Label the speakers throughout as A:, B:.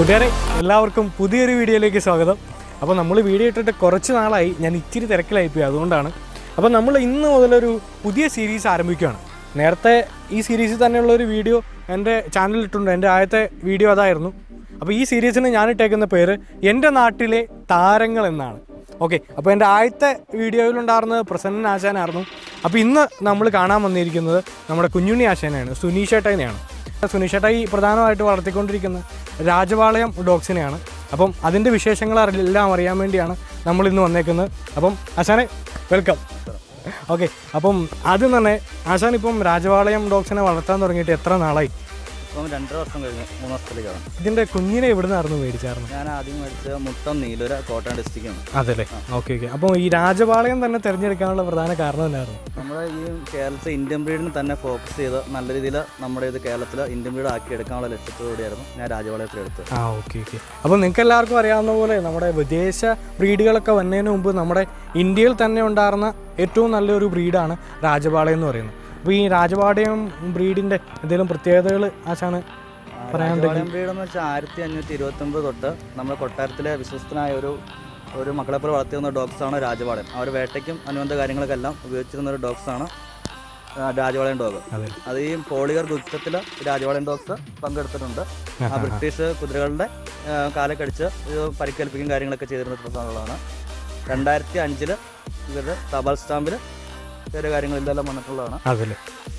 A: കൂട്ടുകാരെ എല്ലാവർക്കും പുതിയൊരു വീഡിയോയിലേക്ക് സ്വാഗതം അപ്പോൾ നമ്മൾ വീഡിയോ ഇട്ടിട്ട് കുറച്ച് നാളായി ഞാൻ ഇച്ചിരി തിരക്കിലായിപ്പോയി അതുകൊണ്ടാണ് അപ്പോൾ നമ്മൾ ഇന്ന് മുതലൊരു പുതിയ സീരീസ് ആരംഭിക്കുകയാണ് നേരത്തെ ഈ സീരീസിൽ തന്നെയുള്ള ഒരു വീഡിയോ എൻ്റെ ചാനലിൽ ഇട്ടുണ്ട് എൻ്റെ ആദ്യത്തെ വീഡിയോ അതായിരുന്നു അപ്പോൾ ഈ സീരീസിന് ഞാൻ ഇട്ടേക്കുന്ന പേര് എൻ്റെ നാട്ടിലെ താരങ്ങൾ എന്നാണ് ഓക്കെ അപ്പോൾ എൻ്റെ ആദ്യത്തെ വീഡിയോയിലുണ്ടായിരുന്നത് പ്രസന്നൻ ആശാനായിരുന്നു അപ്പോൾ ഇന്ന് നമ്മൾ കാണാൻ വന്നിരിക്കുന്നത് നമ്മുടെ കുഞ്ഞുണ്ണി ആശാനെയാണ് സുനീഷേട്ടനെയാണ് സുനീഷേട്ട ഈ പ്രധാനമായിട്ട് വളർത്തിക്കൊണ്ടിരിക്കുന്ന രാജപാളയം ഡോഗ്സിനെയാണ് അപ്പം അതിൻ്റെ വിശേഷങ്ങൾ എല്ലാം അറിയാൻ വേണ്ടിയാണ് നമ്മൾ ഇന്ന് വന്നേക്കുന്നത് അപ്പം ആശാനെ വെൽക്കം ഓക്കെ അപ്പം ആദ്യം തന്നെ ആശാൻ ഇപ്പം രാജപാളയം ഡോഗ്സിനെ വളർത്താൻ തുടങ്ങിയിട്ട് എത്ര നാളായി
B: ഇപ്പം രണ്ടര വർഷം കഴിഞ്ഞു മൂന്ന് വർഷത്തിലേക്കാണ്
A: ഇതിൻ്റെ കുഞ്ഞിനെ എവിടെ നിന്നായിരുന്നു മേടിച്ചായിരുന്നു
B: ഞാൻ ആദ്യം മേടിച്ച മുട്ടം നീലൂര കോട്ടയം ഡിസ്ട്രിക്റ്റാണ്
A: അതെല്ലേ ഓക്കെ ഓക്കെ അപ്പോൾ ഈ രാജപാളയം തന്നെ തിരഞ്ഞെടുക്കാനുള്ള പ്രധാന കാരണം എന്നായിരുന്നു
B: നമ്മുടെ ഈ കേരളത്തിൽ ഇന്ത്യൻ ബ്രീഡിന് തന്നെ ഫോക്കസ് ചെയ്ത് നല്ല രീതിയിൽ നമ്മുടെ ഇത് കേരളത്തിൽ ഇന്ത്യൻ ബ്രീഡ് ആക്കി എടുക്കാനുള്ള ലക്ഷ്യത്തോടെയായിരുന്നു ഞാൻ രാജപാളയത്തിൽ എടുത്തത്
A: ആ ഓക്കെ ഓക്കെ അപ്പോൾ നിങ്ങൾക്ക് എല്ലാവർക്കും അറിയാവുന്ന പോലെ നമ്മുടെ വിദേശ ബ്രീഡുകളൊക്കെ വന്നതിന് മുമ്പ് നമ്മുടെ ഇന്ത്യയിൽ തന്നെ ഉണ്ടായിരുന്ന ഏറ്റവും നല്ലൊരു ബ്രീഡാണ് രാജപാളയം എന്ന് പറയുന്നത് അപ്പോൾ ഈ രാജപാളയം ബ്രീഡിൻ്റെ എന്തെങ്കിലും പ്രത്യേകതകൾ ആശാണ് പറയാൻ
B: രാജപാളയം ബ്രീഡ് എന്ന് വെച്ചാൽ ആയിരത്തി അഞ്ഞൂറ്റി ഇരുപത്തൊമ്പത് തൊട്ട് നമ്മുടെ കൊട്ടാരത്തിലെ വിശ്വസ്തനായ ഒരു ഒരു മക്കളെ പോലെ വളർത്തിയിരുന്ന ഡോഗ്സാണ് രാജപാളയം അവർ വേട്ടയ്ക്കും അനുബന്ധ കാര്യങ്ങളൊക്കെ എല്ലാം ഉപയോഗിച്ചിരുന്ന ഒരു ഡോഗ്സാണ് രാജപാളയം ഡോഗ്
A: അതെ
B: അത് ഈ പോളിയർ ഗുപ്തത്തിൽ രാജവാളൻ ഡോഗ്സ് പങ്കെടുത്തിട്ടുണ്ട് ആ ബ്രിട്ടീഷ് കുതിരകളുടെ ആ, കാലെ കടിച്ച് ഇത് പരിക്കേൽപ്പിക്കും കാര്യങ്ങളൊക്കെ ചെയ്തിരുന്ന പ്രധാനങ്ങളാണ് രണ്ടായിരത്തി അഞ്ചില് ഇവരുടെ തപാൽ സ്റ്റാമ്പിൽ ചെറിയ കാര്യങ്ങൾ ഇതെല്ലാം വന്നിട്ടുള്ളതാണ്
A: അതല്ലേ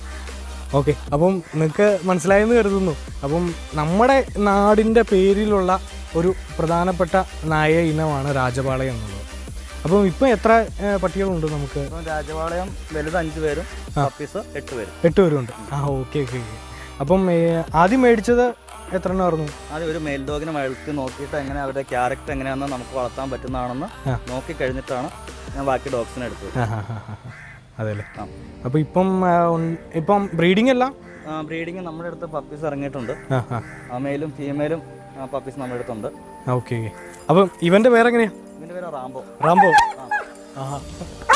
A: ഓക്കെ അപ്പം നിങ്ങൾക്ക് മനസ്സിലായെന്ന് കരുതുന്നു അപ്പം നമ്മുടെ നാടിൻ്റെ പേരിലുള്ള ഒരു പ്രധാനപ്പെട്ട നായ ഇനമാണ് രാജപാളയം എന്നുള്ളത് അപ്പം ഇപ്പം എത്ര ഏ, പട്ടികളുണ്ട് നമുക്ക്
B: ഇപ്പം രാജവാളയം വലുത് അഞ്ച് പേരും പപ്പീസ് എട്ട് പേരും
A: എട്ട് പേരുണ്ട് ആ ഓക്കെ ഓക്കെ ഓക്കെ അപ്പം ഏ, ആദ്യം മേടിച്ചത് എത്ര എണ്ണമായിരുന്നു
B: ആദ്യം ഒരു മെയിൽ ഡോഗിനെ വളർത്തി നോക്കിയിട്ട് എങ്ങനെ അവരുടെ ക്യാരക്ടർ എങ്ങനെയാണെന്ന് നമുക്ക് വളർത്താൻ പറ്റുന്നതാണെന്ന്
A: ആ.
B: നോക്കി കഴിഞ്ഞിട്ടാണ് ഞാൻ ബാക്കി ഡോഗ്സിനെ എടുത്തത്
A: ആ ഹാ ഹാ ഹാ അതെല്ലേ
B: ആ.
A: അപ്പോൾ ഇപ്പം ആ, ഉൺ- ഇപ്പം ബ്രീഡിംഗ് എല്ലാം
B: ബ്രീഡിങ് നമ്മുടെ അടുത്ത് പപ്പീസ് ഇറങ്ങിയിട്ടുണ്ട്
A: ആ ആ
B: ആ മെയിലും ഫീമെയിലും പപ്പീസ് നമ്മുടെ അടുത്തുണ്ട്
A: ഓക്കെ ഓക്കെ അപ്പം ഇവൻ്റെ പേരെങ്ങനെയാ
B: ഇതിൻ്റെ പേര് റാംബോ
A: റാംബോ
B: ആ
A: ആഹാ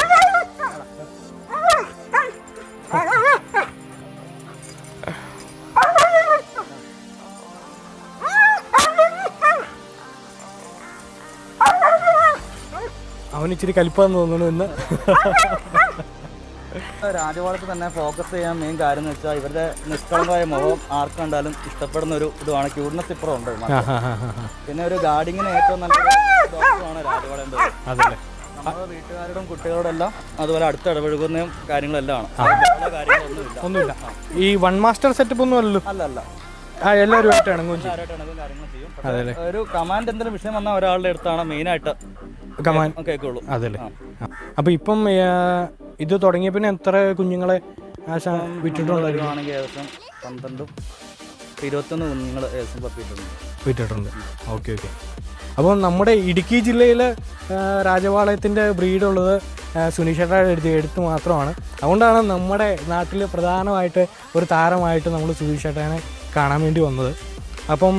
A: അവൻ ഇച്ചിരി കലിപ്പാന്ന് തോന്നുന്നു ഇന്ന്
B: രാജവാളത്തിൽ തന്നെ ഫോക്കസ് ചെയ്യാൻ മെയിൻ കാര്യം എന്ന് വെച്ചാൽ ഇവരുടെ നിഷ്കളങ്കമായ മുഖം ആർക്ക് കണ്ടാലും ഇഷ്ടപ്പെടുന്ന ഒരു ഇതുമാണ് ക്യൂട്ട്നെസ് ഇപ്പുറം ഉണ്ട് ഇതിനകത്ത്.
A: ആ, ആ, ആ, ആ.
B: പിന്നെ ഒരു ഗാർഡിങ്ങിന് ഏറ്റവും നല്ലൊരു ഡോക്ടറാണ് രാജവാളേണ്ടത്
A: അതല്ലേ
B: നമ്മുടെ വീട്ടുകാരോടും കുട്ടികളോടും എല്ലാം അതുപോലെ അടുത്ത് ഇടപഴകുന്നതും കാര്യങ്ങളെല്ലാം ആണ് വേറെ കാര്യങ്ങളൊന്നുമില്ല
A: ഒന്നുമില്ല ഈ വൺ മാസ്റ്റർ സെറ്റപ്പ് ഒന്നും അല്ലല്ലോ
B: അല്ല അല്ല
A: ആ എല്ലാവരുമായിട്ട് ഇണങ്ങും ചെയ്യും
B: ആരായിട്ട് ഇണങ്ങും കാര്യങ്ങൾ ചെയ്യും പക്ഷേ
A: അതെല്ലേ
B: ഒരു കമാൻഡ് എന്തെങ്കിലും വിഷയം വന്നാൽ ഒരാളുടെ അടുത്താണ് മെയിനായിട്ട്
A: കമാൻ
B: കേൾക്കുള്ളൂ
A: അതല്ലേ
B: ആ.
A: അപ്പോൾ ഇപ്പം ഏ, ഇത് തുടങ്ങിയ പിന്നെ എത്ര കുഞ്ഞുങ്ങളെ ആശ വിറ്റിട്ടുണ്ടായിരുന്നു
B: വരുവാണെങ്കിൽ ഏകദേശം പന്ത്രണ്ടും ഇരുപത്തൊന്ന് കുഞ്ഞുങ്ങൾ ഏകദേശം പത്തിയിട്ടുണ്ട്
A: വിറ്റിട്ടുണ്ട് ഓക്കെ ഓക്കെ അപ്പോൾ നമ്മുടെ ഇടുക്കി ജില്ലയിൽ രാജപാളയത്തിൻ്റെ ബ്രീഡുള്ളത് സുനീഷേട്ടയുടെ എടുത്ത് എടുത്ത് മാത്രമാണ് അതുകൊണ്ടാണ് നമ്മുടെ നാട്ടിൽ പ്രധാനമായിട്ട് ഒരു താരമായിട്ട് നമ്മൾ സുനീഷേട്ടനെ കാണാൻ വേണ്ടി വന്നത് അപ്പം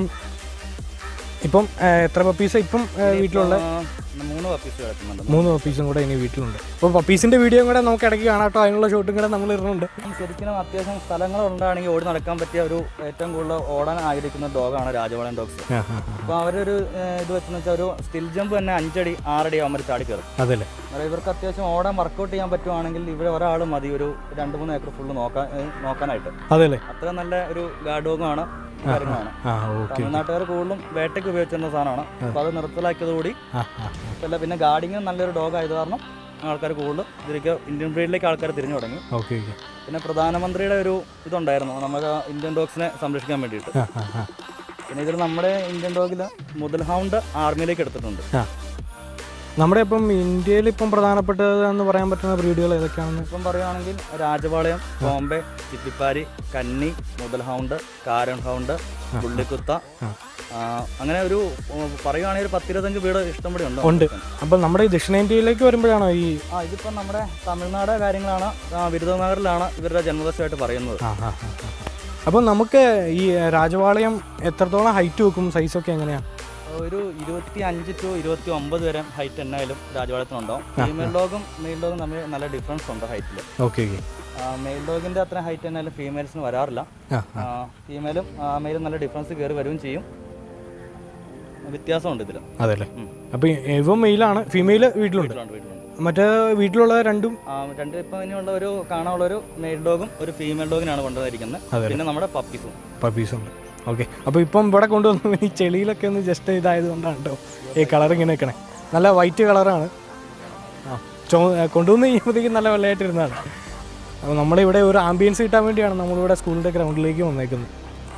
A: ഇപ്പം ആ, എത്ര പപ്പീസ് ഇപ്പം ആ, വീട്ടിലുള്ള
B: ആ, മൂന്ന് പപ്പീസ് കിടക്കുന്നുണ്ട്
A: മൂന്ന് പപ്പീസും കൂടെ ഇനി വീട്ടിലുണ്ട് അപ്പോൾ പപ്പീസിൻ്റെ വീഡിയോ കൂടെ നമുക്ക് ഇടയ്ക്ക് കാണാട്ടോ അതിനുള്ള ഷോട്ടും കൂടെ നമ്മൾ ഇടുന്നുണ്ട്
B: ശരിക്കും അത്യാവശ്യം സ്ഥലങ്ങൾ ഉണ്ടാണെങ്കിൽ ഓടി നടക്കാൻ പറ്റിയ ഒരു ഏറ്റവും കൂടുതൽ ഓടാൻ ആഗ്രഹിക്കുന്ന ഡോഗാണ് രാജവാളൻ ഡോഗ്സ്
A: ആ ആ ആ.
B: അപ്പോൾ അവരൊരു ഏഹ്, ഇത് വെച്ചെന്ന് വെച്ചാൽ ഒരു സ്റ്റിൽ ജമ്പ് തന്നെ അഞ്ചടി ആറടി ആകുമ്പോൾ ചാടി കയറും
A: അതല്ലേ
B: അതായത് ഇവർക്ക് അത്യാവശ്യം ഓടാൻ വർക്കൗട്ട് ചെയ്യാൻ പറ്റുവാണെങ്കിൽ ഇവർ ഒരാൾ മതി ഒരു രണ്ട് മൂന്ന് ഏക്കർ ഫുള്ള് നോക്കാൻ ഏഹ്, നോക്കാനായിട്ട്
A: അതല്ലേ
B: അത്ര നല്ല ഒരു ഗാർഡ് ഡോഗാണ് കാര്യങ്ങളാണ്
A: ആ ഓക്കെ
B: തമിഴ്നാട്ടുകാർ കൂടുതലും വേട്ടയ്ക്ക് ഉപയോഗിച്ചിരുന്ന സാധനമാണ് അപ്പോൾ അത് നിർത്തലാക്കിയതോടുകൂടി
A: ആ ആ
B: അല്ല പിന്നെ ഗാർഡിങ് നല്ലൊരു ഡോഗ് ആയത് കാരണം ആൾക്കാർ കൂടുതൽ ഇതിലേക്ക് ഇന്ത്യൻ ബ്രീഡിലേക്ക് ആൾക്കാർ തിരിഞ്ഞു തുടങ്ങി
A: ഓക്കെ ഓക്കെ
B: പിന്നെ പ്രധാനമന്ത്രിയുടെ ഒരു ഇതുണ്ടായിരുന്നു നമുക്ക് ഇന്ത്യൻ ഡോഗ്സിനെ സംരക്ഷിക്കാൻ വേണ്ടിയിട്ട്
A: ആ ആ ആ
B: പിന്നെ ഇതിൽ നമ്മുടെ ഇന്ത്യൻ ഡോഗിൽ മുതൽ ഹൗണ്ട് ആർമിയിലേക്ക് എടുത്തിട്ടുണ്ട്
A: ആ നമ്മുടെ ഇപ്പം ഇന്ത്യയിൽ ഇപ്പം പ്രധാനപ്പെട്ടത് എന്ന് പറയാൻ പറ്റുന്ന ബ്രീഡുകൾ ഏതൊക്കെയാണെന്ന്
B: ഇപ്പം പറയുകയാണെങ്കിൽ രാജപാളയം ബോംബെ ചിറ്റിപ്പാരി കന്നി മുതൽ ഹൗണ്ട് കാരൺ ഹൗണ്ട് പുള്ളിക്കുത്ത
A: ആ.
B: ആ, അങ്ങനെ ഒരു ഉം, പറയുകയാണെങ്കിൽ ഒരു പത്തിരുപത്തഞ്ച് വീട് ഇഷ്ടംപടി ഉണ്ട്
A: ഉണ്ട് അപ്പം നമ്മുടെ ഈ ദക്ഷിണേന്ത്യയിലേക്ക് വരുമ്പോഴാണോ ഈ
B: ആ ഇതിപ്പം നമ്മുടെ തമിഴ്നാട് കാര്യങ്ങളാണ് ആ, വിരുദ്ധനഗറിലാണ് ഇവരുടെ ജന്മദിവസമായിട്ട് പറയുന്നത്
A: ആ ആ ആ ആ. അപ്പം നമുക്ക് ഈ രാജപാളയം എത്രത്തോളം ഹൈറ്റ് വെക്കും സൈസൊക്കെ എങ്ങനെയാണ്
B: ഒരു ഇരുപത്തി അഞ്ച് ടു ഇരുപത്തി ഒമ്പത് വരെ ഹൈറ്റ് എന്നായാലും രാജവാളയത്തിനുണ്ടാവും ഫീമെയിൽ ഡോഗും മെയിൽ ഡോഗും തമ്മിൽ നല്ല ഡിഫറൻസ് ഉണ്ട് ഹൈറ്റിൽ
A: ഓക്കെ ഓക്കെ
B: മെയിൽ ഡോഗിൻ്റെ അത്ര ഹൈറ്റ് എന്നാലും ഫീമെയിൽസിന് വരാറില്ല
A: ആ
B: ഫീമെയിലും മെയിലും നല്ല ഡിഫറൻസ് കയറി വരികയും ചെയ്യും വ്യത്യാസമുണ്ട് ഇതിൽ
A: അതെല്ലേ അപ്പോൾ ഇവൻ മെയിലാണ് ഫീമെയിൽ വീട്ടിലുണ്ട്
B: വീട്ടിലുണ്ട് വീട്ടിലുണ്ട്
A: മറ്റേ വീട്ടിലുള്ള രണ്ടും
B: ആ, രണ്ട് ഇപ്പം ഇനിയുള്ള ഒരു കാണാനുള്ള ഒരു മെയിൽ ഡോഗും ഒരു ഫീമെയിൽ ഡോഗിനാണ് കൊണ്ടുവന്നിരിക്കുന്നത്
A: അതെ.
B: പിന്നെ നമ്മുടെ പപ്പീസും
A: പപ്പീസുണ്ട് ഓക്കെ അപ്പോൾ ഇപ്പം ഇവിടെ കൊണ്ടുവന്നു ഈ ചെളിയിലൊക്കെ ഒന്ന് ജസ്റ്റ് ഇതായത് കൊണ്ടാണ് കേട്ടോ ഈ കളർ ഇങ്ങനെ നിൽക്കണേ നല്ല വൈറ്റ് കളറാണ് ആ ചോ കൊണ്ടുവന്ന് കഴിയുമ്പോഴത്തേക്കും നല്ല വെള്ളയായിട്ടിരുന്നതാണ് അപ്പോൾ നമ്മളിവിടെ ഒരു ആംബിയൻസ് കിട്ടാൻ വേണ്ടിയാണ് നമ്മളിവിടെ സ്കൂളിൻ്റെ ഗ്രൗണ്ടിലേക്ക് വന്നേക്കുന്നത്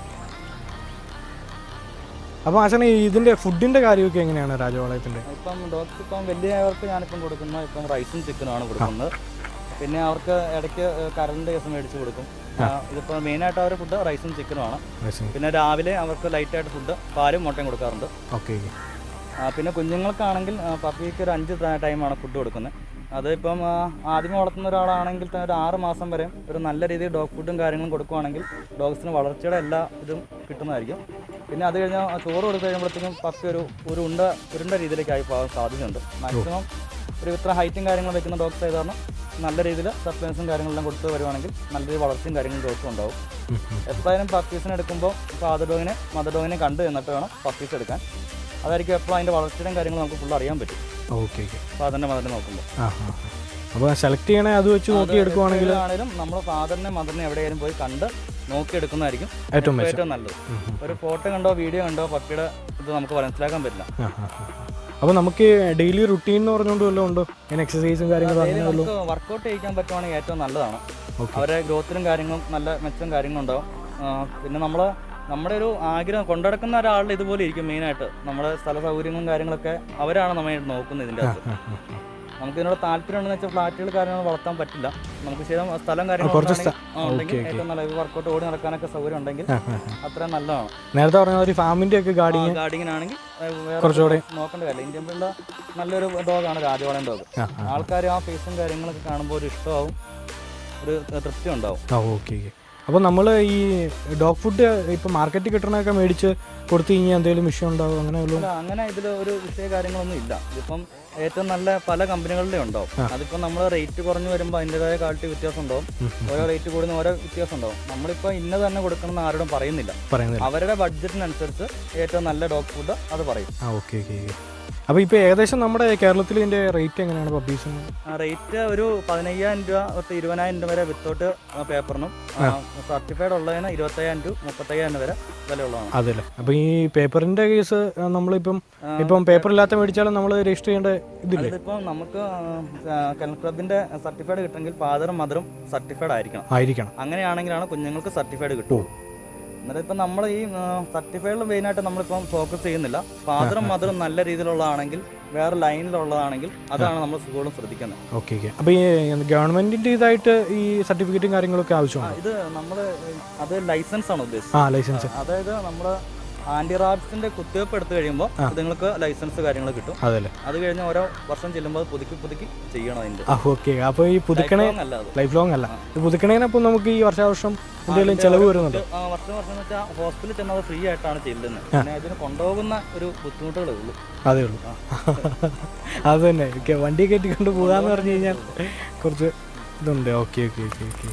A: അപ്പോൾ ആശാനെ ഇതിൻ്റെ ഫുഡിൻ്റെ കാര്യമൊക്കെ എങ്ങനെയാണ് രാജപാളയത്തിൻ്റെ
B: ഇപ്പം ഡോഗ്സ് ഇപ്പം വലിയവർക്ക് ഞാനിപ്പം കൊടുക്കുന്നത് ഇപ്പം റൈസും ചിക്കനുമാണ് കൊടുക്കുന്നത് പിന്നെ അവർക്ക് ഇടയ്ക്ക് കറണ്ട് കേസ് മേടിച്ച് കൊടുക്കും ആ, ഇതിപ്പോൾ മെയിനായിട്ട് അവർ ഫുഡ് റൈസും ചിക്കനുമാണ് പിന്നെ രാവിലെ അവർക്ക് ലൈറ്റായിട്ട് ഫുഡ് പാലും മുട്ടയും കൊടുക്കാറുണ്ട്
A: ഓക്കെ
B: ആ, പിന്നെ കുഞ്ഞുങ്ങൾക്കാണെങ്കിൽ ആ, പപ്പിക്ക് ഒരു അഞ്ച് ട- ടൈമാണ് ഫുഡ് കൊടുക്കുന്നത് അത് ഇപ്പം ആ, ആദ്യമേ വളർത്തുന്ന ഒരാളാണെങ്കിൽ തന്നെ ഒരു ആറ് മാസം വരെ ഒരു നല്ല രീതിയിൽ ഡോഗ് ഫുഡും കാര്യങ്ങളും കൊടുക്കുവാണെങ്കിൽ ഡോഗ്സിന് വളർച്ചയുടെ എല്ലാ ഇതും കിട്ടുന്നതായിരിക്കും പിന്നെ അത് കഴിഞ്ഞാൽ ആ ചോറ് കൊടുത്തു കഴിയുമ്പോഴത്തേക്കും പപ്പി ഒരു ഒരു ഉണ്ട ഉരുണ്ട രീതിയിലേക്കായി പോകാൻ സാധ്യതയുണ്ട് മാക്സിമം ഒരു ഇത്ര ഹൈറ്റും കാര്യങ്ങളും വെക്കുന്ന ഡോഗ്സ് ആയത് കാരണം നല്ല രീതിയിൽ സപ്ലിമെൻസും കാര്യങ്ങളെല്ലാം കൊടുത്ത് വരുവാണെങ്കിൽ നല്ല രീതിയിൽ വളർച്ചയും കാര്യങ്ങളും ഡോഗ്സും ഉണ്ടാവും എപ്പോഴായാലും പപ്പീസിനെ എടുക്കുമ്പോൾ ഫാദർ ഡോഗിനെ മദർ ഡോഗിനെ കണ്ട് എന്നിട്ട് വേണം പപ്പീസ് എടുക്കാൻ അതായിരിക്കും എപ്പോഴും അതിൻ്റെ വളർച്ചയും കാര്യങ്ങളും നമുക്ക് ഫുൾ അറിയാൻ പറ്റും
A: ഓക്കെ ഓക്കെ
B: ഫാദറിനെ മദറിനെ നോക്കുമ്പോൾ
A: ആ ആ അപ്പോൾ സെലക്ട് ചെയ്യണേ അത് വെച്ച് നോക്കി എടുക്കുവാണെങ്കിൽ
B: ആണെങ്കിലും നമ്മൾ ഫാദറിനെ മദറിനെ എവിടെയായാലും പോയി കണ്ട് നോക്കി എടുക്കുന്നതായിരിക്കും
A: ഏറ്റവും മെച്ചം
B: ഏറ്റവും നല്ലത് ഒരു ഫോട്ടോ കണ്ടോ വീഡിയോ കണ്ടോ പപ്പിയുടെ ഇത് നമുക്ക് മനസ്സിലാക്കാൻ പറ്റില്ല
A: അപ്പോൾ നമുക്ക് ഡെയിലി റുട്ടീൻ എന്ന് പറഞ്ഞുകൊണ്ട് വല്ലതും ഉണ്ടോ ഇങ്ങനെ എക്സസൈസും കാര്യങ്ങളും
B: ഡെയിലി
A: അങ്ങനെ വല്ലതും
B: നമുക്ക് വർക്കൗട്ട് ചെയ്യിക്കാൻ പറ്റുവാണെങ്കിൽ ഏറ്റവും നല്ലതാണ്
A: ഓക്കെ
B: അവരെ ഗ്രോത്തിലും കാര്യങ്ങളും നല്ല മെച്ചം കാര്യങ്ങളും ഉണ്ടാവും ആ, പിന്നെ നമ്മൾ നമ്മുടെ ഒരു ആഗ്രഹം കൊണ്ടുനടക്കുന്ന ഒരാളുടെ ഇതുപോലെ ഇരിക്കും മെയിനായിട്ട് നമ്മുടെ സ്ഥല സൗകര്യങ്ങളും കാര്യങ്ങളൊക്കെ അവരാണ് നമ്മെ നോക്കുന്നത് ഇതിൻ്റെ അകത്ത് നമുക്ക് ഇതിനോട് താല്പര്യം ഉണ്ടെന്ന് വെച്ചാൽ ഫ്ലാറ്റുകൾ കാര്യങ്ങൾ വളർത്താൻ പറ്റില്ല നമുക്ക് ശരിയും സ്ഥലം കാര്യങ്ങൾ
A: കുറച്ച്
B: ഉണ്ടെങ്കിൽ-
A: സ്ഥ-
B: ആ, ഉണ്ടെങ്കിൽ
A: ഓക്കേ, ഓക്കേ.
B: ഏറ്റവും നല്ല വർക്കൗട്ട് ഓടി നടക്കാനൊക്കെ സൗകര്യം ഉണ്ടെങ്കിൽ അത്രയും നല്ലതാണ്
A: നേരത്തെ പറഞ്ഞ ഒരു ഫാമിൻ്റെ ഒക്കെ ഗാർഡിങ്
B: ഗാർഡിങ്ങിനാണെങ്കിൽ വേറെ
A: കുറച്ചുകൂടെ
B: നോക്കേണ്ട കാര്യമില്ല ഇന്ത്യൻ പിള്ള നല്ലൊരു ഡോഗാണ് രാജവാളൻ ഡോഗ്
A: ആ ആ
B: ആൾക്കാർ ആ ഫേസും കാര്യങ്ങളൊക്കെ കാണുമ്പോൾ ഒരു ഇഷ്ടമാവും ഒരു തൃപ്തി ഉണ്ടാവും
A: ആ ഓക്കെ ഓക്കെ അപ്പോൾ നമ്മൾ ഈ ഡോഗ് ഫുഡ് ഇപ്പോൾ മാർക്കറ്റിൽ കിട്ടണതൊക്കെ മേടിച്ച് കൊടുത്തു കഴിഞ്ഞാൽ എന്തെങ്കിലും വിഷയം ഉണ്ടാവും അങ്ങനെ വല്ലതും
B: അല്ല അങ്ങനെ ഇതിൽ ഒരു വിഷയ കാര്യങ്ങളൊന്നും ഇല്ല ഇതിപ്പം ഏറ്റവും നല്ല പല കമ്പനികളുടെ ഉണ്ടാവും അതിപ്പോൾ നമ്മൾ റേറ്റ് കുറഞ്ഞു വരുമ്പോൾ അതിൻ്റെതായ ക്വാളിറ്റി വ്യത്യാസം ഉണ്ടാവും ഓരോ റേറ്റ് കൂടുന്ന ഓരോ വ്യത്യാസം ഉണ്ടാവും നമ്മളിപ്പോൾ ഇന്നത് തന്നെ കൊടുക്കണമെന്ന് ആരോടും പറയുന്നില്ല
A: പറയുന്നില്ല
B: അവരുടെ ബഡ്ജറ്റിനനുസരിച്ച് ഏറ്റവും നല്ല ഡോഗ് ഫുഡ് അത് പറയും
A: ആ ഓക്കെ ഓക്കെ അപ്പോൾ ഇപ്പോൾ ഏകദേശം നമ്മുടെ കേരളത്തിൽ ഇതിൻ്റെ റേറ്റ് എങ്ങനെയാണ് പപ്പീസിന്
B: റേറ്റ് ഒരു പതിനയ്യായിരം രൂപ തൊട്ട് ഇരുപതിനായിരം രൂപ വരെ വിത്തൗട്ട് പേപ്പറിനും സർട്ടിഫൈഡ് ഉള്ളതിന് ഇരുപത്തയ്യായിരം രൂപ മുപ്പത്തയ്യായിരം രൂപ വരെ വിലയുള്ളതാണ്
A: അതല്ലേ അപ്പോൾ ഈ പേപ്പറിൻ്റെ കേസ് നമ്മളിപ്പം ഇപ്പം പേപ്പർ ഇല്ലാത്ത മേടിച്ചാലും നമ്മൾ രജിസ്റ്റർ ചെയ്യേണ്ട ഇതില്ലേ
B: അതിപ്പോൾ നമുക്ക് കെൽ ക്ലബിന്റെ സർട്ടിഫൈഡ് കിട്ടുമെങ്കിൽ ഫാദറും മദറും സർട്ടിഫൈഡ് ആയിരിക്കണം
A: ആയിരിക്കണം
B: അങ്ങനെയാണെങ്കിലാണ് കുഞ്ഞുങ്ങൾക്ക് സർട്ടിഫൈഡ് കിട്ടും എന്നിട്ട് ഇപ്പം നമ്മൾ ഈ സർട്ടിഫൈഡിൽ മെയിനായിട്ട് നമ്മളിപ്പം ഫോക്കസ് ചെയ്യുന്നില്ല ഫാദറും മദറും നല്ല രീതിയിലുള്ളതാണെങ്കിൽ വേറെ ലൈനിലുള്ളതാണെങ്കിൽ അതാണ് നമ്മൾ സ്കൂളും ശ്രദ്ധിക്കുന്നത്
A: ഓക്കെ ഓക്കെ അപ്പോൾ ഈ ഗവൺമെൻറ്റിൻ്റെ ഇതായിട്ട് ഈ സർട്ടിഫിക്കറ്റും കാര്യങ്ങളൊക്കെ
B: ആ,
A: ആവശ്യമാണ്
B: ഇത് നമ്മൾ അത് ലൈസൻസ് ആണ് ഉദ്ദേശിച്ചത്
A: ആ ലൈസൻസ്
B: അതായത് നമ്മൾ ആന്റി റാബ്സിന്റെ കുത്തിവയ്പ്പ് എടുത്തു കഴിയുമ്പോൾ നിങ്ങൾക്ക് ലൈസൻസ് കാര്യങ്ങൾ കിട്ടും
A: അതല്ലേ
B: അത് കഴിഞ്ഞ് ഓരോ വർഷം ചെല്ലുമ്പോൾ അത് പുതുക്കി പുതുക്കി ചെയ്യണം അതിന്റെ
A: ആ ഓക്കെ അപ്പോൾ ഈ പുതുക്കണേ
B: Lifelong അല്ല അത്
A: ലൈഫ് ലോങ് അല്ല ഇത് പുതുക്കണേനപ്പോൾ നമുക്ക് ഈ വർഷാവർഷം എന്തെങ്കിലും ചിലവ് വരുന്നുണ്ടോ
B: ആ, വർഷം വർഷം എന്ന് വെച്ചാൽ ഹോസ്പിറ്റലിൽ ചെന്നത് ഫ്രീ ആയിട്ടാണ് ചെല്ലുന്നത് പിന്നെ ഇതിന് കൊണ്ടുപോകുന്ന ഒരു ബുദ്ധിമുട്ടുകളേ ഉള്ളൂ
A: അതേ ഉള്ളൂ അത് തന്നെ ഒക്കെ വണ്ടി കയറ്റിക്കൊണ്ട് പോകാന്ന് പറഞ്ഞു കഴിഞ്ഞാൽ കുറച്ച് ഇതുണ്ട് okay okay okay okay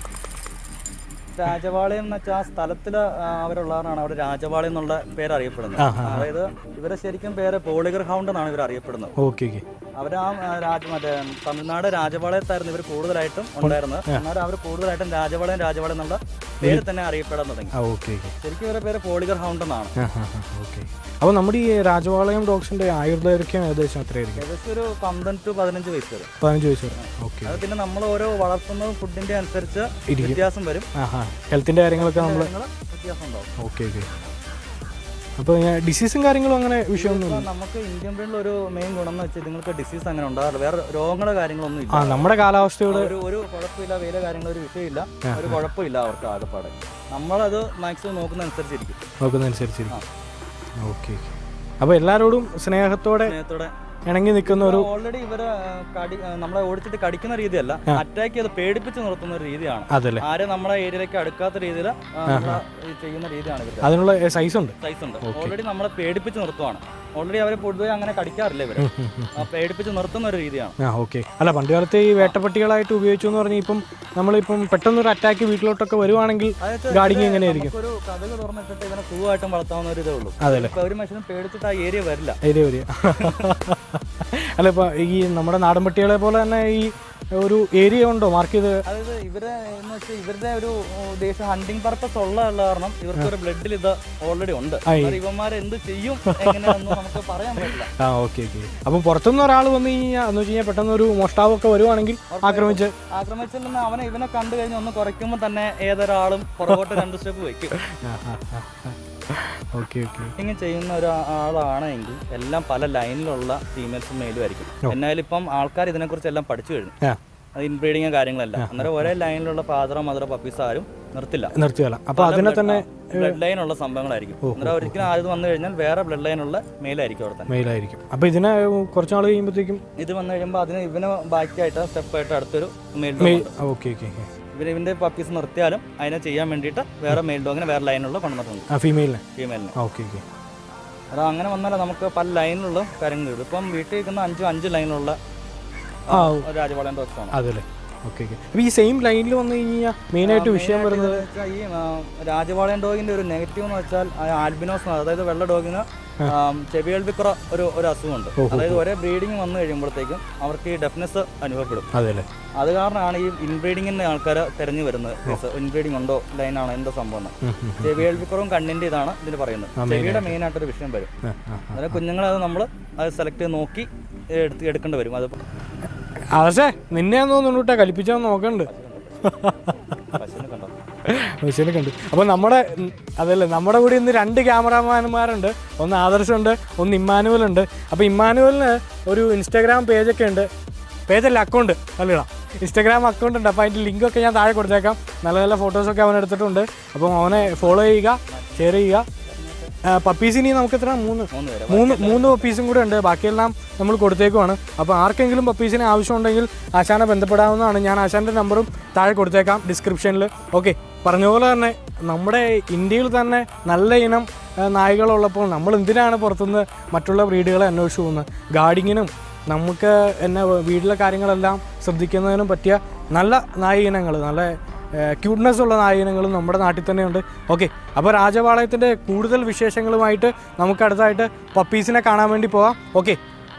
B: Rajapalayam എന്ന് വെച്ചാൽ ആ സ്ഥലത്തിൽ അവരുള്ളവരാണ് അവിടെ രാജവാളയം എന്നുള്ള പേര് അറിയപ്പെടുന്നത്
A: ആ,
B: അതായത് ഇവരെ ശരിക്കും പേര് പോളിഗർ ഹൗണ്ട് എന്നാണ് ഇവർ അറിയപ്പെടുന്നത്
A: ഓക്കെ ഓക്കെ
B: അവർ ആ ആ, രാജ മറ്റേ തമിഴ്നാട് രാജവാളയത്തായിരുന്നു ഇവർ കൂടുതലായിട്ടും ഉണ്ടായിരുന്നത് എന്നാൽ അവർ കൂടുതലായിട്ടും രാജവാളയം രാജവാളയം എന്നുള്ള പേര് തന്നെ അറിയപ്പെടാൻ തുടങ്ങി
A: ആ ഓക്കെ ഓക്കെ
B: ശരിക്കും ഇവരുടെ പേര് പോളിഗർ ഹൗണ്ട് എന്നാണ്
A: ആ ഹാ ഹാ ഓക്കെ അപ്പോൾ നമ്മുടെ ഈ രാജപാളയം ഡോഗ്സിൻ്റെ ആയുർദൈർഘ്യം ഏകദേശം എത്രയായിരിക്കും
B: ഏകദേശം ഒരു പന്ത്രണ്ട് ടു പതിനഞ്ച് വയസ്സ് വരും
A: പതിനഞ്ച് വയസ്സ് വരെ ഓക്കെ
B: അത് പിന്നെ നമ്മൾ ഓരോ വളർത്തുന്നതും ഫുഡിന്റെ അനുസരിച്ച്
A: ഇരിക്കും.
B: വ്യത്യാസം വരും
A: ആ ഹാ ഹെൽത്തിൻ്റെ കാര്യങ്ങളൊക്കെ നമ്മൾ
B: കാര്യങ്ങള് വ്യത്യാസം ഉണ്ടാവും
A: ഓക്കെ ഓക്കെ അപ്പോൾ ഡിസീസും കാര്യങ്ങളും അങ്ങനെ വിഷയമൊന്നും
B: ഇപ്പൊ നമുക്ക് ഇന്ത്യൻ ബ്രീഡിൽ ഒരു മെയിൻ ഗുണം എന്ന് വെച്ചാൽ നിങ്ങൾക്ക് ഡിസീസ് അങ്ങനെ ഉണ്ടാകാറില്ല വേറെ രോഗങ്ങളോ കാര്യങ്ങളൊന്നും
A: ആ
B: ഇല്ല
A: നമ്മുടെ കാലാവസ്ഥയോട്
B: ഒരു ഒരു കുഴപ്പമില്ല വേല കാര്യങ്ങൾ ഒരു വിഷയമില്ല ഒരു കുഴപ്പമില്ല അവർക്ക് ആകെപ്പാടെ നമ്മളത് മാക്സിമം നോക്കുന്ന അനുസരിച്ചിരിക്കും
A: നോക്കുന്നതനുസരിച്ചിരിക്കും ഓക്കെ ഓക്കെ അപ്പോൾ എല്ലാവരോടും സ്നേഹത്തോടെ
B: സ്നേഹത്തോടെ
A: ഇണങ്ങി നിൽക്കുന്ന ഒരു
B: ഓൾറെഡി ഇവര് ആ, കടി ആ, നമ്മളെ ഓടിച്ചിട്ട് കടിക്കുന്ന രീതിയല്ല അറ്റാക്ക് ചെയ്ത് പേടിപ്പിച്ച് നിർത്തുന്ന ഒരു രീതിയാണ്
A: അതല്ലേ
B: ആരും നമ്മളെ ഏരിയയിലേക്ക് അടുക്കാത്ത രീതിയിൽ ചെയ്യുന്ന രീതിയാണ് ഇവരുടെ
A: അതിനുള്ള സൈസ് ഉണ്ട്
B: സൈസ് ഉണ്ട് ഓൾറെഡി നമ്മളെ പേടിപ്പിച്ച് നിർത്തുവാണ് ഓൾറെഡി അവരെ പൊതുവെ അങ്ങനെ കടിക്കാറില്ല ഇവര് ആ, പേടിപ്പിച്ച് നിർത്തുന്ന ഒരു രീതിയാണ്
A: ആ ഓക്കെ അല്ല പണ്ട് കാലത്ത് ഈ വേട്ടപ്പട്ടികളായിട്ട് ഉപയോഗിച്ചു എന്ന് പറഞ്ഞാൽ ഇപ്പം നമ്മളിപ്പം പെട്ടെന്നൊരു അറ്റാക്ക് വീട്ടിലോട്ടൊക്കെ വരുവാണെങ്കിൽ
B: അതായത്
A: ഗാർഡിങ് എങ്ങനെയായിരിക്കും
B: ഒരു കഥക് തുറന്നിട്ടിട്ട് ഇവനെ സുഖമായിട്ടും വളർത്താവുന്ന ഒരു ഇതേ ഉള്ളൂ
A: അതെല്ലേ
B: ഇപ്പൊ ഒരു മനുഷ്യനും പേടിച്ചിട്ട് ആ ഏരിയ വരില്ല
A: ഏരിയ വരിക അല്ല ഇപ്പം ഈ നമ്മുടെ നാടൻ പട്ടികളെ പോലെ തന്നെ ഈ ഒരു ഏരിയ ഉണ്ടോ മാർക്ക് ചെയ്ത്
B: അതായത് ഇവരെ എന്ന് വെച്ചാൽ ഇവരുടെ ഒരു ഉദ്ദേശം ഹണ്ടിങ് പർപ്പസ് ഉള്ള ഉള്ള കാരണം ഇവർക്ക് ഒരു ബ്ലഡിൽ ഇത് ഓൾറെഡി ഉണ്ട്
A: ആയി.
B: എന്നാൽ ഇവന്മാരെ എന്ത് ചെയ്യും എങ്ങനെയാണെന്ന് നമുക്ക് പറയാൻ പറ്റില്ല
A: ആ ഓക്കെ ഓക്കെ അപ്പം പുറത്തുനിന്ന് ഒരാൾ വന്ന് കഴിഞ്ഞാൽ എന്ന് വെച്ച് കഴിഞ്ഞാൽ പെട്ടെന്ന് ഒരു മോഷ്ടാവൊക്കെ വരുവാണെങ്കിൽ ആക്രമിച്ച്
B: ആക്രമിച്ചിൽ നിന്ന് അവനെ ഇവനെ കണ്ടു കഴിഞ്ഞ് ഒന്ന് കുറയ്ക്കുമ്പോൾ തന്നെ ഏതൊരാളും പുറകോട്ട് രണ്ട് സ്റ്റെപ്പ് വെക്കും
A: ഓക്കെ ഓക്കെ
B: ഇങ്ങനെ ചെയ്യുന്ന ഒരു ആളാണെങ്കിൽ എല്ലാം പല ലൈനിലുള്ള ഫീമെയിൽസും മെയിലും ആയിരിക്കും എന്നാലും ഇപ്പം ആൾക്കാർ ഇതിനെക്കുറിച്ച് എല്ലാം പഠിച്ചു കഴിഞ്ഞു
A: ആ
B: അത് ഇൻബ്രീഡിങ് കാര്യങ്ങളെല്ലാം അന്നേരം ഒരേ ലൈനിലുള്ള ഫാദറോ മദറോ പപ്പീസ് ആരും നിർത്തില്ല
A: നിർത്തിയല്ല അപ്പോൾ അതിനെ തന്നെ
B: ബ്ലഡ് ലൈൻ ഉള്ള സംഭവങ്ങളായിരിക്കും അന്നേരം ഒരിക്കലും ആദ്യം വന്നു കഴിഞ്ഞാൽ വേറെ ബ്ലഡ് ലൈൻ ഉള്ള മെയിലായിരിക്കും അവിടെ തന്നെ
A: മെയിലായിരിക്കും അപ്പോൾ ഇതിനെ കുറച്ച് നാൾ കഴിയുമ്പോഴത്തേക്കും
B: ഇത് വന്നു കഴിയുമ്പോൾ അതിന് ഇവന് ബാക്കിയായിട്ട് സ്റ്റെപ്പായിട്ട് അടുത്തൊരു male
A: male okay okay okay
B: ഇവന് ഇവന്റെ പപ്പീസ് നിർത്തിയാലും അതിനെ ചെയ്യാൻ വേണ്ടിയിട്ട് വേറെ മെയിൽ ഡോഗിനെ വേറെ ലൈനുള്ള കൊണ്ടുവന്നിട്ടുണ്ട്
A: ആ ഫീമെയിലിനെ
B: ഫീമെയിലിന്
A: ഓക്കെ ഓക്കെ
B: അത് അങ്ങനെ വന്നാൽ നമുക്ക് പല ലൈനിലുള്ള കാര്യങ്ങൾ കിട്ടും ഇപ്പം വീട്ടിൽ നിൽക്കുന്ന അഞ്ചും അഞ്ച് ലൈനിലുള്ള
A: ആ
B: ഒരു രാജപാളയം ഡോഗ്സാണ്
A: അതല്ലേ ഓക്കെ ഓക്കെ അപ്പോൾ ഈ സെയിം ലൈനിൽ വന്ന് കഴിഞ്ഞാൽ മെയിനായിട്ട് വിഷയം വരുന്നത്
B: വെച്ചാൽ ഈ ആ, രാജപാളയം ഡോഗിന്റെ ഒരു നെഗറ്റീവ് എന്ന് വെച്ചാൽ ആൽബിനോസ് അതായത് വെള്ള ഡോഗിന് ചെവികൾവിക്കുറ ഒരു ഒരു അസുഖമുണ്ട് അതായത് ഒരേ ബ്രീഡിങ് വന്നു കഴിയുമ്പോഴത്തേക്കും അവർക്ക് ഈ ഡെഫ്നെസ് അനുഭവപ്പെടും
A: അതെല്ലേ
B: അത് കാരണമാണ് ഈ ഇൻബ്രീഡിങ്ങിന്റെ ആൾക്കാർ തെരഞ്ഞു വരുന്നത് ഇൻബ്രീഡിംഗ് ഉണ്ടോ ലൈനാണോ എന്താ സംഭവം എന്ന്. ചെവി കേൾവിക്കുറവും കണ്ണിന്റെ ഇതാണ് ഇതിന് പറയുന്നത് ചെവിയുടെ മെയിൻ ആയിട്ടൊരു വിഷയം വരും
A: ആ ആ
B: അന്നേരം കുഞ്ഞുങ്ങളെ അത് നമ്മൾ അത് സെലക്ട് ചെയ്ത് നോക്കി എടുത്ത് എടുക്കേണ്ടി വരും അത്
A: പക്ഷേ നിന്നെ തോന്നുന്നു കേട്ടോ കലിപ്പിച്ചാൽ നോക്കണ്ട്
B: പശുവിനെ കണ്ടോ
A: മെഷീനെ കണ്ടു അപ്പോൾ നമ്മുടെ ഉം, അതല്ലേ നമ്മുടെ കൂടെ ഇന്ന് രണ്ട് ക്യാമറാമാൻമാരുണ്ട് ഒന്ന് ആദർശുണ്ട് ഒന്ന് ഇമ്മാനുവൽ ഉണ്ട് അപ്പോൾ ഇമ്മാനുവലിന് ഒരു ഇൻസ്റ്റാഗ്രാം പേജൊക്കെ ഉണ്ട് പേജല്ല അക്കൗണ്ട് അല്ലടാ ഇൻസ്റ്റാഗ്രാം അക്കൗണ്ട് ഉണ്ട് അപ്പോൾ അതിൻ്റെ ലിങ്കൊക്കെ ഞാൻ താഴെ കൊടുത്തേക്കാം നല്ല നല്ല ഫോട്ടോസൊക്കെ അവൻ എടുത്തിട്ടുണ്ട് അപ്പം അവനെ ഫോളോ ചെയ്യുക ഷെയർ ചെയ്യുക പപ്പീസ് ഇനി നമുക്ക് എത്ര മൂന്ന്
B: മൂന്ന് പേര്
A: മൂന്ന് മൂന്ന് പപ്പീസും കൂടെ ഉണ്ട് ബാക്കിയെല്ലാം നമ്മൾ കൊടുത്തേക്കുവാണ് അപ്പോൾ ആർക്കെങ്കിലും പപ്പീസിന് ആവശ്യമുണ്ടെങ്കിൽ ആശാനെ ബന്ധപ്പെടാവുന്നതാണ് ഞാൻ ആശാൻ്റെ നമ്പറും താഴെ കൊടുത്തേക്കാം ഡിസ്ക്രിപ്ഷനിൽ ഓക്കെ പറഞ്ഞ പോലെ തന്നെ നമ്മുടെ ഇന്ത്യയിൽ തന്നെ നല്ല ഇനം ആ, നായ്കളുള്ളപ്പോൾ നമ്മൾ എന്തിനാണ് പുറത്തുനിന്ന് മറ്റുള്ള ബ്രീഡുകളെ അന്വേഷിച്ച് പോകുന്നത് ഗാർഡിങ്ങിനും നമുക്ക് എന്നെ വീട്ടിലെ കാര്യങ്ങളെല്ലാം ശ്രദ്ധിക്കുന്നതിനും പറ്റിയ നല്ല നായ ഇനങ്ങൾ നല്ല ക്യൂട്ട്നെസ് ഉള്ള നായകനങ്ങളും നമ്മുടെ നാട്ടിൽ തന്നെയുണ്ട് ഓക്കെ അപ്പോൾ രാജപാളയത്തിൻ്റെ കൂടുതൽ വിശേഷങ്ങളുമായിട്ട് നമുക്ക് അടുത്തായിട്ട് പപ്പീസിനെ കാണാൻ വേണ്ടി പോവാം ഓക്കെ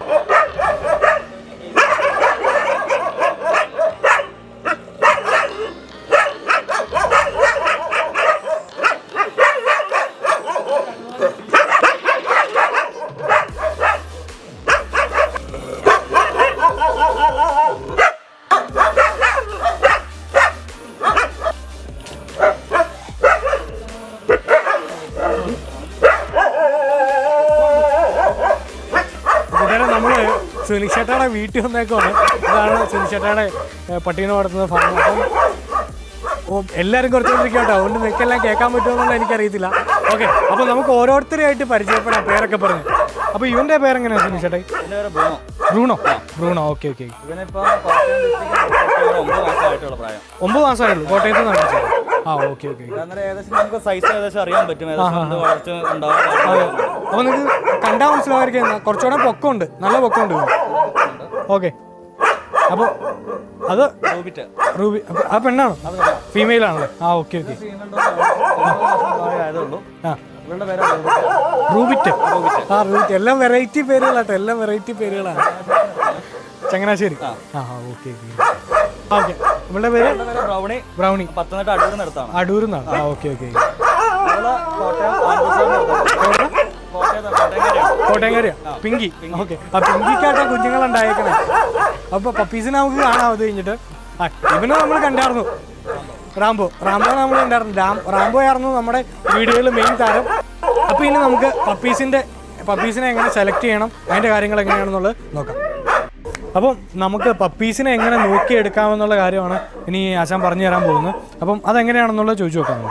A: കൂട്ടുകാരെ നമ്മൾ സുനിഷേട്ടയുടെ വീട്ടിൽ വന്നേക്കുവാണ് ഇതാണ് സുനിഷേട്ടയുടെ പട്ടീനെ വളർത്തുന്ന ഫാം അപ്പം ഓ എല്ലാവരും കുറച്ചുകൊണ്ടിരിക്കും കേട്ടോ അതുകൊണ്ട് നിനക്കെല്ലാം കേൾക്കാൻ പറ്റുമെന്നുള്ള എനിക്കറിയത്തില്ല ഓക്കെ അപ്പോൾ നമുക്ക് ഓരോരുത്തരെയായിട്ട് പരിചയപ്പെടാം പേരൊക്കെ പറഞ്ഞ് അപ്പോൾ ഇവൻ്റെ പേരെങ്ങനെയാണ് സുനിഷേട്ടൻ
B: ഇതിന്റെ പേര് Bruno
A: Bruno Bruno okay okay
B: ഇവനിപ്പോൾ കോട്ടയം ഡിസ്ട്രിക്റ്റിൽ ഒമ്പത് മാസമായിട്ടുള്ള പ്രായം
A: ഒമ്പത് മാസമായുള്ളൂ കോട്ടയത്ത് നിന്ന് പഠിച്ചത് ആ ഓക്കെ ഓക്കെ
B: അന്നേരം ഏകദേശം നമുക്ക് സൈസ് ഏകദേശം അറിയാൻ പറ്റും ഏകദേശം എന്ത് വളർച്ച ഉണ്ടാവും
A: അപ്പോൾ നിങ്ങൾക്ക് കണ്ടാൽ മനസ്സിലാവായിരിക്കും എന്നാ, കുറച്ചുകൂടെ പൊക്കമുണ്ട് നല്ല പൊക്കമുണ്ട് ഓക്കെ അപ്പോൾ അത്
B: റൂബിറ്റ്
A: റൂബി അപ്പൊ ആ പെണ്ണാണോ ഫീമെയിൽ ആണല്ലേ ആ ഓക്കെ ഓക്കെ
B: ആയതേ ഉള്ളൂ
A: ആ
B: ഇവളുടെ പേര് റൂബിറ്റ്
A: റൂബിറ്റ് ആ റൂബിറ്റ് എല്ലാം വെറൈറ്റി പേരുകളാട്ടോ എല്ലാം വെറൈറ്റി പേരുകളാണ് ചങ്ങനാശ്ശേരി ആ ആ ഓക്കെ ഓക്കെ ഓക്കെ ഇവളുടെ പേര്
B: ഇവളുടെ പേര് ബ്രൗണി
A: ബ്രൗണി
B: പത്തനംതിട്ട അടൂർ നിർത്താണ്
A: അടൂർ നിന്നാണ് ആ ഓക്കെ ഓക്കെ
B: അവള് കോട്ടയം ആലപ്പുഴ കോട്ടയം കോട്ടയംകാരിയാണ്
A: കോട്ടയംകാരിയാ പിങ്കി ഓക്കെ ആ പിങ്കിക്കാട്ടോ കുഞ്ഞുങ്ങളുണ്ടായേക്കണേ അപ്പോൾ പപ്പീസിനെ നമുക്ക് കാണാം അത് കഴിഞ്ഞിട്ട് ആ ഇവനെ നമ്മൾ കണ്ടായിരുന്നു റാംബോ റാംബോ നമ്മൾ കണ്ടായിരുന്നു രാം റാംബോ ആയിരുന്നു നമ്മുടെ വീഡിയോയിൽ മെയിൻ താരം അപ്പോൾ ഇനി നമുക്ക് പപ്പീസിൻ്റെ പപ്പീസിനെ എങ്ങനെ സെലക്ട് ചെയ്യണം അതിൻ്റെ കാര്യങ്ങൾ എങ്ങനെയാണെന്നുള്ളത് നോക്കാം അപ്പം നമുക്ക് പപ്പീസിനെ എങ്ങനെ നോക്കിയെടുക്കാമെന്നുള്ള കാര്യമാണ് ഇനി ആശാൻ പറഞ്ഞു തരാൻ പോകുന്നത് അപ്പം അതെങ്ങനെയാണെന്നുള്ളത് ചോദിച്ചു നോക്കാം നമുക്ക്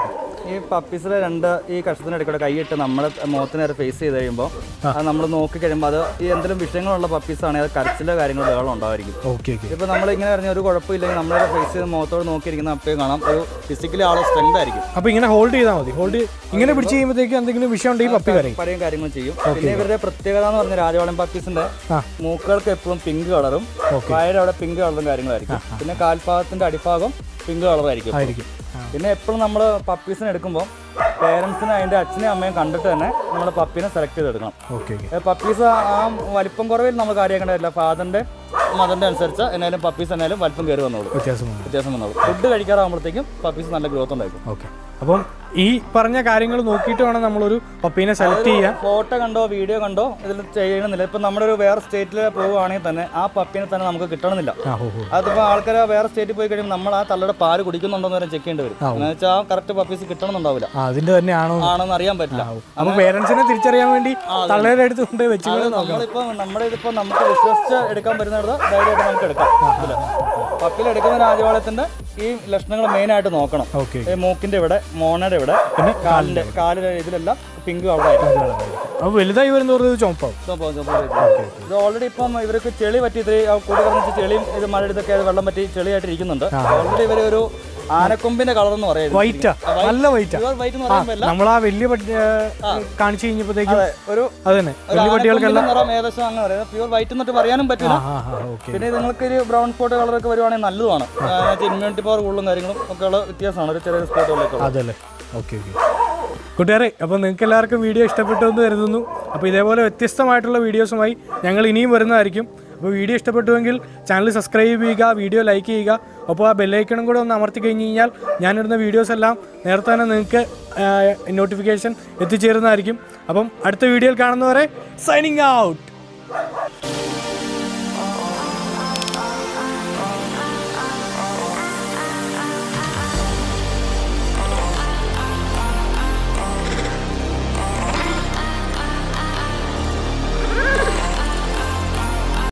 B: ഈ പപ്പീസിലെ രണ്ട് ഈ കഷത്തിനിടയ്ക്കൂടെ കൈയിട്ട് നമ്മുടെ മുഖത്തിന് നേരെ ഫേസ് ചെയ്ത് കഴിയുമ്പോൾ അത് നമ്മൾ നോക്കി കഴിയുമ്പോൾ അത് ഈ എന്തെങ്കിലും വിഷയങ്ങളുള്ള പപ്പീസ് ആണെങ്കിൽ അത് കരച്ചിലോ കാര്യങ്ങളോ ബഹളം ഉണ്ടായിരിക്കും
A: ഓക്കെ ഓക്കെ
B: ഇപ്പോൾ നമ്മൾ ഇങ്ങനെ പറഞ്ഞ ഒരു കുഴപ്പമില്ലെങ്കിൽ നമ്മളെ ഫേസ് ചെയ്ത് മുഖത്തോട് നോക്കിയിരിക്കുന്ന അപ്പോഴും കാണാം ഒരു ഫിസിക്കലി ആളെ സ്ട്രെങ്ത് ആയിരിക്കും
A: അപ്പോൾ ഇങ്ങനെ ഹോൾഡ് ചെയ്താൽ മതി ഹോൾഡ് ഇങ്ങനെ പിടിച്ച് കഴിയുമ്പോഴത്തേക്ക് എന്തെങ്കിലും വിഷയം ഉണ്ടെങ്കിൽ പപ്പി കരയും
B: പഴയും കാര്യങ്ങളും ചെയ്യും പിന്നെ ഇവരുടെ പ്രത്യേകത എന്ന് പറഞ്ഞാൽ രാജവാളൻ പപ്പീസിന്റെ
A: ആ.
B: മൂക്കുകൾക്ക് എപ്പോഴും പിങ്ക് കളറും വയയുടെ അവിടെ പിങ്ക് കളറും കാര്യങ്ങളായിരിക്കും പിന്നെ കാൽഭാഗത്തിന്റെ അടിഭാഗം പിങ്ക് കളറായിരിക്കും
A: ആയിരിക്കും ആ.
B: പിന്നെ എപ്പോഴും നമ്മൾ പപ്പീസിനെ എടുക്കുമ്പോൾ പേരൻസിനെ അതിന്റെ അച്ഛനെയും അമ്മയും കണ്ടിട്ട് തന്നെ നമ്മൾ പപ്പീനെ സെലക്ട് ചെയ്തെടുക്കണം
A: ഓക്കെ ഓക്കെ
B: പപ്പീസ് ആ വലിപ്പം കുറവിൽ നമ്മൾ കാര്യമാക്കേണ്ടതില്ല ഫാദറിന്റെ മദറിന്റെ അനുസരിച്ച് എന്നാലും പപ്പീസ് എന്നാലും വലിപ്പം കയറി വന്നോളൂ
A: വ്യത്യാസമാണ്
B: വ്യത്യാസം വന്നോളൂ ഫുഡ് കഴിക്കാറാകുമ്പോഴത്തേക്കും പപ്പീസ് നല്ല ഗ്രോത്ത് ഉണ്ടായിരിക്കും
A: ഓക്കെ അപ്പം ഈ പറഞ്ഞ കാര്യങ്ങൾ നോക്കിയിട്ട് വേണം നമ്മളൊരു പപ്പീനെ സെലക്ട് ചെയ്യാൻ
B: ഫോട്ടോ കണ്ടോ വീഡിയോ കണ്ടോ ഇതിൽ ചെയ്യണമെന്നില്ല ഇപ്പം നമ്മുടെ ഒരു വേറെ സ്റ്റേറ്റിൽ പോവുകയാണെങ്കിൽ തന്നെ ആ പപ്പീനെ തന്നെ നമുക്ക് കിട്ടണമെന്നില്ല
A: ആ ഹോ ഹോ
B: അതിപ്പോൾ ആൾക്കാർ വേറെ സ്റ്റേറ്റിൽ പോയി കഴിയുമ്പോൾ നമ്മൾ ആ തള്ളയുടെ പാല് കുടിക്കുന്നുണ്ടോ എന്ന് വരെ ചെക്ക് ചെയ്യേണ്ടി വരും എന്ന് വെച്ചാൽ ആ കറക്റ്റ് പപ്പീസ് കിട്ടണമെന്നുണ്ടാവില്ല
A: ആ അതിന്റെ തന്നെയാണോ
B: ആണെന്ന് അറിയാൻ പറ്റില്ല
A: അപ്പൊ പേരൻസിനെ തിരിച്ചറിയാൻ വേണ്ടി തള്ളയുടെ അടുത്ത് കൊണ്ട് വെച്ച്
B: അത് നമ്മളിപ്പോ നമ്മുടെ ഇതിപ്പോ നമുക്ക് വിശ്വസിച്ച് എടുക്കാൻ പറ്റുന്നിടത്ത് ധൈര്യമായിട്ട് നമുക്ക് എടുക്കാം ഇതില് പപ്പിൽ എടുക്കുന്ന രാജവാളത്തിന്റെ ഈ ലക്ഷണങ്ങൾ മെയിൻ ആയിട്ട് നോക്കണം
A: ഓക്കെ
B: ഈ മൂക്കിന്റെ ഇവിടെ മോണയുടെ ഇവിടെ പിന്നെ കാലിന്റെ കാലിന്റെ ഇതിലെല്ലാം പിങ്ക് കളർ ആയിരിക്കും
A: അപ്പൊ വലുതായി വരുന്നവർക്ക് ഇത് ചുമപ്പാവും
B: ചുവപ്പ് ചുവപ്പ് ആയിരിക്കും. ഇത് ഓൾറെഡി ഇപ്പം ഇവർക്ക് ചെളി പറ്റി ഇത്തിരി ആ കൂടി പറഞ്ഞ ചെളിയും ഇത് മഴ ഇതൊക്കെ ആയത് വെള്ളം പറ്റി ചെളിയായിട്ട് ഇരിക്കുന്നുണ്ട് ഓൾറെഡി ഇവര് ഒരു ആനക്കൊമ്പിന്റെ കളർ എന്ന് പറയുന്നത്
A: വൈറ്റാ നല്ല വൈറ്റാ
B: വൈറ്റ് എന്ന് പറയുമ്പോൾ എല്ലാം
A: നമ്മൾ ആ വലിയ പട്ടി ആ, കാണിച്ചു കഴിഞ്ഞപ്പോഴത്തേക്കും
B: അതെ, ഒരു
A: അത് തന്നെ
B: ഒരു
A: വലിയ പട്ടികൾക്കെല്ലാം
B: ആനക്കൊമ്പിന്റെ നിറം ഏകദേശം അങ്ങനെ പറയാം പ്യൂർ വൈറ്റ് എന്നിട്ട് പറയാനും പറ്റില്ല
A: ആ ആ ഓക്കെ
B: പിന്നെ നിങ്ങൾക്ക് ഒരു ബ്രൗൺ സ്പോട്ട് കളറൊക്കെ വരുവാണെങ്കിൽ നല്ലതാണ് ഇമ്മ്യൂണിറ്റി പവർ കൂടുതലും കാര്യങ്ങളും ഒക്കെ ഉള്ള വ്യത്യാസമാണ് ഒരു ചെറിയ സ്പോട്ടുകളിലൊക്കെ
A: അതല്ലേ ഓക്കെ ഓക്കെ കൂട്ടുകാരെ അപ്പോൾ നിങ്ങൾക്ക് എല്ലാവർക്കും വീഡിയോ ഇഷ്ടപ്പെട്ടു എന്ന് കരുതുന്നു അപ്പോൾ ഇതേപോലെ വ്യത്യസ്തമായിട്ടുള്ള വീഡിയോസുമായി ഞങ്ങൾ ഇനിയും വരുന്നതായിരിക്കും അപ്പോൾ വീഡിയോ ഇഷ്ടപ്പെട്ടുവെങ്കിൽ ചാനൽ സബ്സ്ക്രൈബ് ചെയ്യുക വീഡിയോ ലൈക്ക് ചെയ്യുക അപ്പോൾ ആ ബെല്ലൈക്കണും കൂടെ ഒന്ന് അമർത്തി കഴിഞ്ഞ് കഴിഞ്ഞാൽ ഞാനിടുന്ന വീഡിയോസ് എല്ലാം നേരത്തെ തന്നെ നിങ്ങൾക്ക് നോട്ടിഫിക്കേഷൻ എത്തിച്ചേരുന്നതായിരിക്കും അപ്പം അടുത്ത വീഡിയോയിൽ കാണുന്നവരെ സൈനിങ് ഔട്ട്